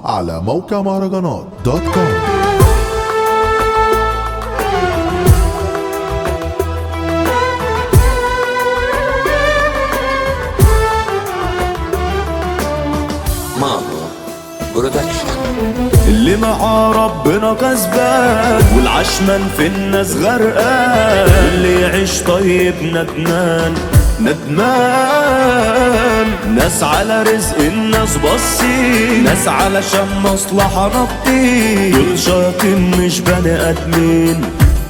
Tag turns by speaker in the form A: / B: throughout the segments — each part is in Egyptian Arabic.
A: على موقع مهرجانات دوت كوم
B: مامو برودكشن
C: اللي معاه ربنا كسبان والعشمان في الناس غرقان اللي يعيش طيب ندمان ندمان ناس على رزق الناس بصين ناس علشان مصلحة نطين دول شياطين مش بني ادمين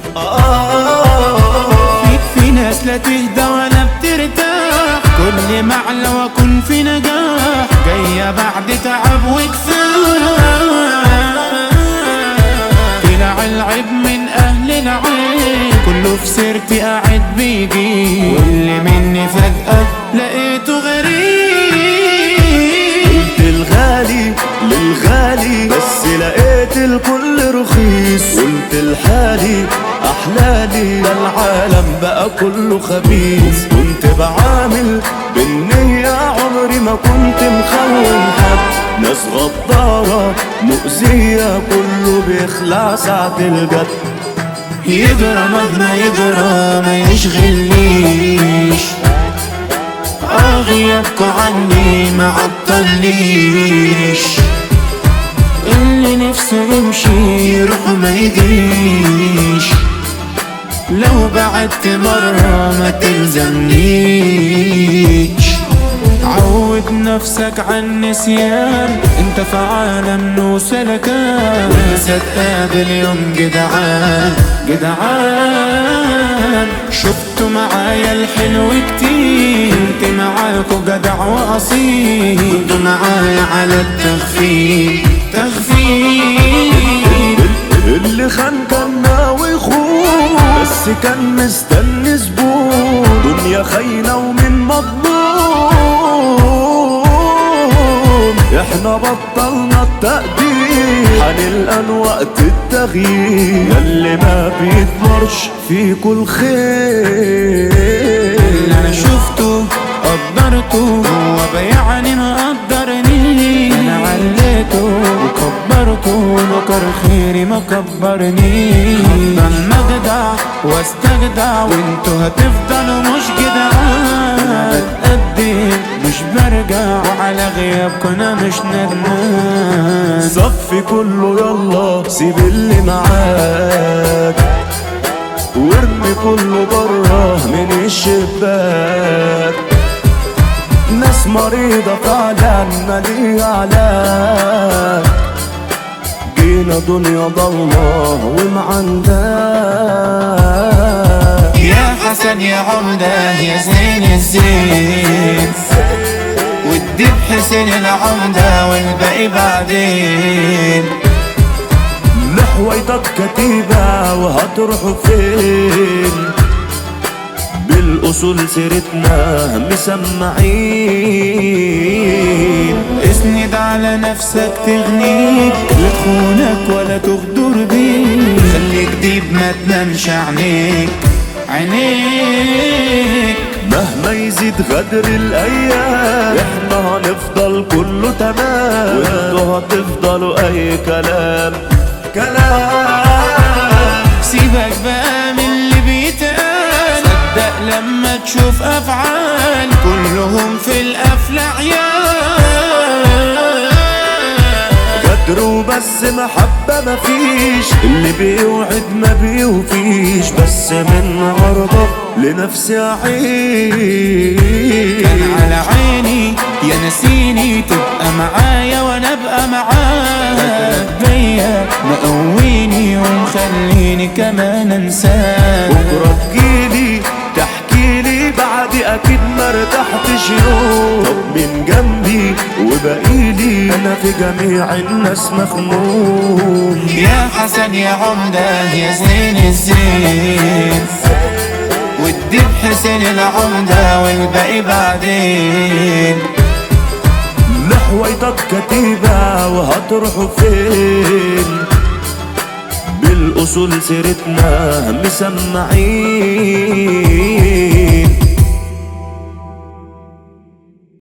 C: آه
D: في, في ناس لا تهدى ولا بترتاح كل معلى واكون في نجاح جاية بعد تعب وكفاح طلع العيب من اهل العين كله في سيرتي قاعد بيجي واللي مني فجأة لقيته غريب
C: قلت الغالي للغالي بس لقيت الكل رخيص قلت لحالي احلالي ده العالم بقى كله خبيث كنت بعامل بالنية عمري ما كنت مخون حد ناس غدارة مؤذية كله بيخلع ساعة الجد
D: يجرى مهما يجرى ما يشغلنيش اه غيابكوا عني ما عطلنيش اللي نفسه يمشي يروح ما يجيش لو بعدت مرة ما تلزمنيش عود نفسك عن النسيان انت في عالم وسلكان ولسه تقابل يوم جدعان جدعان شفتوا معايا الحلو كتير كنت معاكوا جدع واصيل كنتوا معايا على التخفيف تخفيف
C: اللي خان كان ناوي يخون بس كان مستني زبون دنيا خاينة ومن مضمون احنا بطلنا التقدير هنلقى وقت التغيير ياللي ما بيتمرش فيكوا الخير
D: اللي انا شفته قدرته هو بيعني ما قدرني انا عليته وكبرته نكر خيري ما كبرني هفضل مجدع واستجدع وانتوا هتفضلوا مش جدعان انا بتقدم مش برجع وعلى غيابكم انا مش ندمان
C: صفي كله يلا سيب اللي معاك وارمي كله بره من الشباك ناس مريضة فعلا مالية علاج جينا دنيا ضلمة ومعنداك
D: يا حسن يا عمدة يا زين الزين والدب حسين العمدة والباقي بعدين
C: لحويتك كتيبة وهتروحوا فين بالأصول سيرتنا مسمعين
D: اسند على نفسك تغنيك لا تخونك ولا تغدر بيك خليك ديب ما تنامش عينيك عينيك
C: مهما يزيد غدر الأيام احنا هنفضل كله تمام وانتوا هتفضلوا أي كلام كلام
D: سيبك بقى من اللي بيتقال صدق لما تشوف افعال كلهم في القفل عيال
C: غدر وبس محبة مفيش اللي بيوعد ما بيوفيش بس من عرضك لنفسي أعيش
D: كان على عيني يا نسيني تبقى معايا وانا ابقى معاك بيا مقويني ومخليني كمان انساك
C: بكرة تجيلي تحكيلي بعد أكيد ما ارتحتش يوم طب من جنبي وبقيلي أنا في جميع الناس مخموم
D: يا حسن يا عمدة يا زين الزين والدب حسين العمدة والباقي بعدين
C: لحويتك كتيبة وهتروحوا فين بالأصول سيرتنا مسمعين